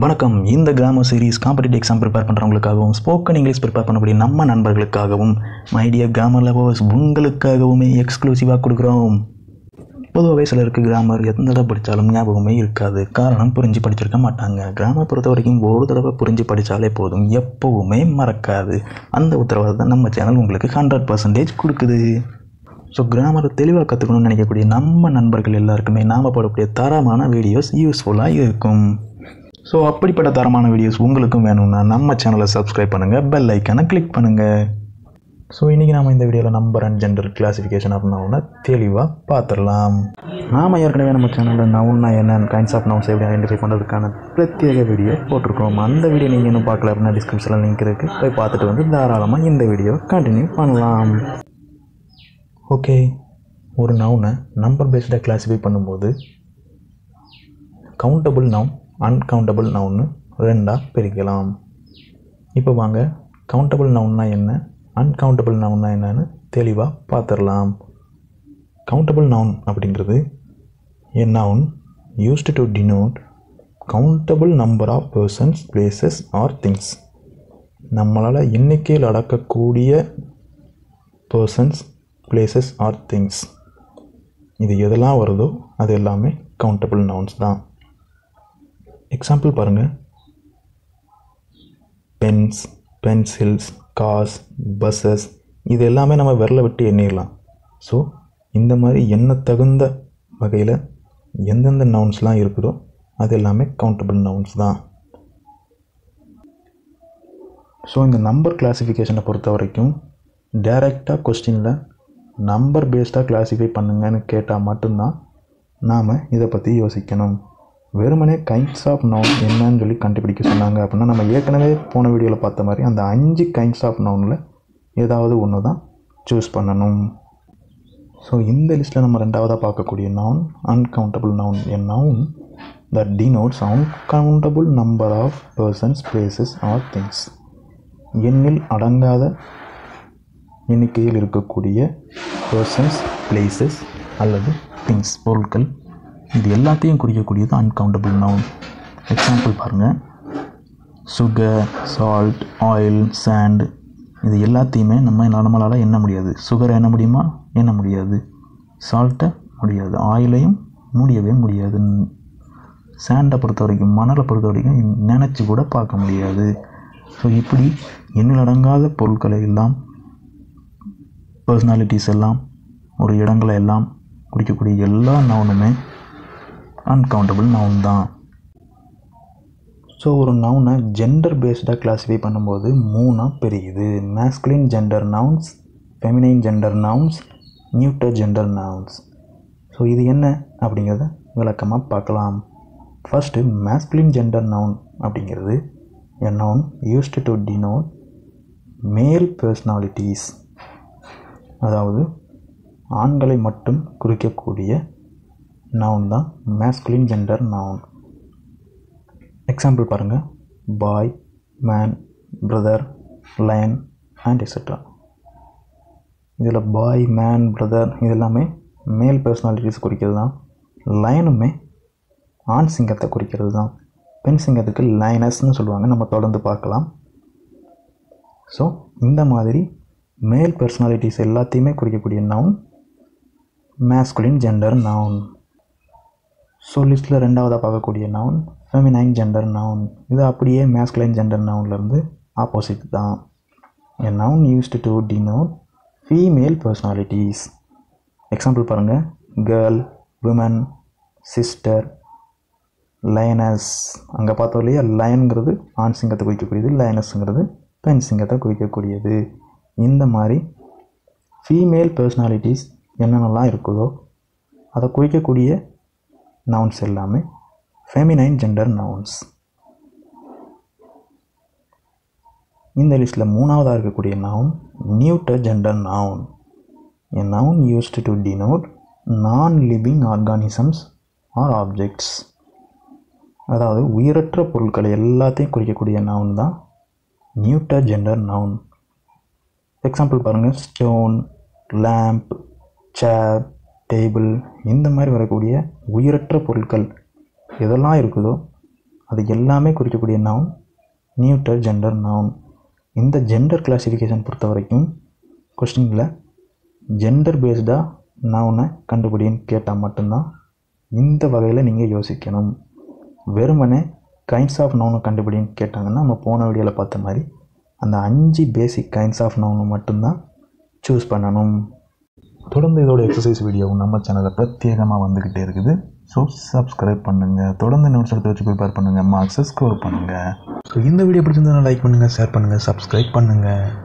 வணக்கம் இந்த grammar series competitive exam prepare பண்ணுறவங்களுக்காகவும் ஸ்போக்கன் இங்கிலீஷ் ப்ரிப்பேர் பண்ணக்கூடிய நம்ம நண்பர்களுக்காகவும் மைடியா கிராமர் லவர்ஸ் உங்களுக்காகவுமே எக்ஸ்க்ளூசிவாக கொடுக்குறோம் பொதுவாகவே சிலருக்கு கிராமர் எந்த தடவை படித்தாலும் ஞாபகமே இருக்காது காரணம் புரிஞ்சு படிச்சிருக்க மாட்டாங்க கிராமர் பொறுத்த வரைக்கும் ஒரு தடவை புரிஞ்சு படித்தாலே போதும் எப்போவுமே மறக்காது அந்த உத்தரவாதத்தை நம்ம சேனல் உங்களுக்கு ஹண்ட்ரட் பர்சன்டேஜ் கொடுக்குது ஸோ கிராமரை தெளிவாக கற்றுக்கணும்னு நினைக்கக்கூடிய நம்ம நண்பர்கள் எல்லாருக்குமே நாம் போடக்கூடிய தரமான வீடியோஸ் யூஸ்ஃபுல்லாக இருக்கும் ஸோ அப்படிப்பட்ட தரமான வீடியோஸ் உங்களுக்கும் வேணும்னா நம்ம சேனலை சப்ஸ்கிரைப் பண்ணுங்கள் பெல் ஐக்கானை கிளிக் பண்ணுங்கள் ஸோ இன்றைக்கி நாம் இந்த வீடியோவில் number and gender classification of நவுனை தெளிவாக பார்த்துடலாம் நாம் ஏற்கனவே நம்ம சேனலில் நவுன்னா என்ன கைண்ட்ஸ் ஆஃப் நவுன்ஸ் எப்படி ஐடென்டிஃபை பண்ணுறதுக்கான பிரத்யேக வீடியோ போட்டிருக்கோம் அந்த வீடியோ நீங்கள் இன்னும் பார்க்கல அப்படின்னா டிஸ்கிரிப்ஷனில் லிங்க் இருக்குது போய் பார்த்துட்டு வந்து தாராளமாக இந்த வீடியோ கண்டினியூ பண்ணலாம் ஓகே ஒரு நவுனை நம்பர் பேஸ்டாக கிளாஸிஃபை பண்ணும்போது கவுண்டபுள் நவுன் அன்கவுண்டபுள் நவுன்னு ரெண்டாக பிரிக்கலாம் இப்போ வாங்க கவுண்டபுள் நவுன்னா என்ன அன்கவுண்டபுள் நவுன்னா என்னன்னு தெளிவாக பார்த்துடலாம் கவுண்டபுள் நவுன் அப்படிங்கிறது a noun used to denote countable number of persons places or things நம்மளால் எண்ணிக்கையில் அடக்கக்கூடிய பர்சன்ஸ் பிளேசஸ் ஆர் திங்ஸ் இது எதெல்லாம் வருதோ அது எல்லாமே கவுண்டபிள் நவுன்ஸ் தான் எக்ஸாம்பிள் பாருங்கள் பென்ஸ் பென்சில்ஸ் கார்ஸ் பஸ்ஸஸ் இது எல்லாமே நம்ம விரல விட்டு எண்ணிடலாம் ஸோ இந்த மாதிரி எண்ண தகுந்த வகையில் எந்தெந்த நவுன்ஸ்லாம் இருக்குதோ அது எல்லாமே கவுண்டபிள் நவுன்ஸ் தான் ஸோ இந்த நம்பர் கிளாஸிஃபிகேஷனை பொறுத்த வரைக்கும் டைரெக்டாக கொஸ்டினில் நம்பர் பேஸ்டாக கிளாஸிஃபை பண்ணுங்கன்னு கேட்டால் மட்டும்தான் நாம் இதை பற்றி யோசிக்கணும் வெறுமனே கைண்ட்ஸ் ஆஃப் நவுன் என்னன்னு சொல்லி கண்டுபிடிக்க சொன்னாங்க அப்படின்னா நம்ம ஏற்கனவே போன வீடியோவில் பார்த்த மாதிரி அந்த அஞ்சு கைண்ட்ஸ் ஆஃப் நவுனில் ஏதாவது ஒன்று தான் சூஸ் பண்ணணும் ஸோ இந்த லிஸ்ட்டில் நம்ம ரெண்டாவதாக பார்க்கக்கூடிய noun uncountable noun a noun that denotes uncountable number of persons places or things எண்ணில் அடங்காத எண்ணிக்கையில் இருக்கக்கூடிய பர்சன்ஸ் பிளேசஸ் அல்லது திங்ஸ் பொருட்கள் இது எல்லாத்தையும் குறிக்கக்கூடியது அன்கவுண்டபிள் நவுன் எக்ஸாம்பிள் பாருங்கள் சுகர் சால்ட் ஆயில் சாண்ட் இது எல்லாத்தையுமே நம்ம நம்மளால் எண்ண முடியாது சுகரை எண்ண முடியுமா எண்ண முடியாது சால்ட்டை முடியாது ஆயிலையும் முடியவே முடியாது சாண்டை பொறுத்த வரைக்கும் மணலை பொறுத்த வரைக்கும் நினச்சி கூட பார்க்க முடியாது ஸோ இப்படி எண்ணிலடங்காத பொருட்களை எல்லாம் பர்சனாலிட்டிஸ் எல்லாம் ஒரு இடங்களை எல்லாம் குறிக்கக்கூடிய எல்லா நவுனுமே அன்கவுண்டபிள் நவுன் தான் ஸோ ஒரு நவுனை ஜெண்டர் பேஸ்டாக கிளாஸிஃபை பண்ணும்போது மூணாக பிரியுது masculine gender nouns feminine gender nouns neuter gender nouns so இது என்ன அப்படிங்கிறத விளக்கமாக பார்க்கலாம் ஃபஸ்ட்டு மேஸ்குலின் ஜெண்டர் நவுன் அப்படிங்கிறது a noun used to denote male personalities அதாவது ஆண்களை மட்டும் குறிக்கக்கூடிய நவுன் தான் மேஸ்குலின் ஜெண்டர் நவுன் எக்ஸாம்பிள் பாருங்கள் boy man brother lion and extra இதில் பாய் மேன் பிரதர் இது எல்லாமே மேல் பர்சனாலிட்டிஸ் குறிக்கிறது தான் லைனுமே ஆண் சிங்கத்தை குறிக்கிறது தான் பெண் சிங்கத்துக்கு லைனஸ்னு சொல்லுவாங்க நம்ம தொடர்ந்து பார்க்கலாம் ஸோ இந்த மாதிரி மேல் பர்சனாலிட்டிஸ் எல்லாத்தையுமே குறிக்கக்கூடிய noun masculine gender noun so லிஸ்ட்டில் ரெண்டாவதாக பார்க்கக்கூடிய நவுன் ஃபெமினைன் ஜெண்டர் நவுன் இது அப்படியே மேஸ்குலைன் ஜெண்டர் நவுன்லேருந்து ஆப்போசிட் தான் a noun used to denote female personalities example பாருங்கள் கேர்ள் விமன் சிஸ்டர் லயனஸ் அங்கே பார்த்தோம் இல்லையா லயனுங்கிறது ஆண் சிங்கத்தை குறிக்கக்கூடியது லயனஸ்ங்கிறது பெண் சிங்கத்தை குறிக்கக்கூடியது இந்த மாதிரி ஃபீமேல் பர்சனாலிட்டிஸ் என்னென்னலாம் இருக்குதோ அதை குறிக்கக்கூடிய நவுன்ஸ் எல்லாமே ஃபெமினைன் ஜெண்டர் நவுன்ஸ் இந்த லிஸ்ட்டில் மூணாவதாக இருக்கக்கூடிய noun neuter gender noun a noun used to denote non living organisms or objects அதாவது உயிரற்ற பொருட்களை எல்லாத்தையும் குறிக்கக்கூடிய நவுன் தான் நியூட்டர் ஜெண்டர் நவுன் எக்ஸாம்பிள் பாருங்கள் ஸ்டோன் லேம்ப் சேர் டேபிள் இந்த மாதிரி வரக்கூடிய உயிரற்ற பொருட்கள் எதெல்லாம் இருக்குதோ அது எல்லாமே குறிக்கக்கூடிய நவுன் நியூட்டர் ஜெண்டர் நவுன் இந்த ஜெண்டர் கிளாசிஃபிகேஷன் பொறுத்த வரைக்கும் கொஸ்டினில் ஜெண்டர் பேஸ்டாக நவுனை கண்டுபிடின்னு கேட்டால் மட்டும்தான் இந்த வகையில் நீங்கள் யோசிக்கணும் வெறுமனே கைண்ட்ஸ் ஆஃப் நவுனை கண்டுபிடின்னு கேட்டாங்கன்னா நம்ம போன வீடியோவில் பார்த்த மாதிரி அந்த அஞ்சு பேசிக் கைண்ட்ஸ் ஆஃப் நவுனை மட்டும்தான் சூஸ் பண்ணணும் தொடர்ந்து இதோட எக்ஸசைஸ் வீடியோவும் நம்ம சேனலில் பிரத்யேகமாக வந்துக்கிட்டே இருக்குது ஸோ சப்ஸ்கிரைப் பண்ணுங்கள் தொடர்ந்து நோட்ஸ் எடுத்து வச்சு ப்ரிப்பேர் பண்ணுங்கள் மார்க்ஸை ஸ்கோர் பண்ணுங்கள் ஸோ இந்த வீடியோ பிடிச்சிருந்தா லைக் பண்ணுங்கள் ஷேர் பண்ணுங்கள் சப்ஸ்கிரைப் பண்ணுங்கள்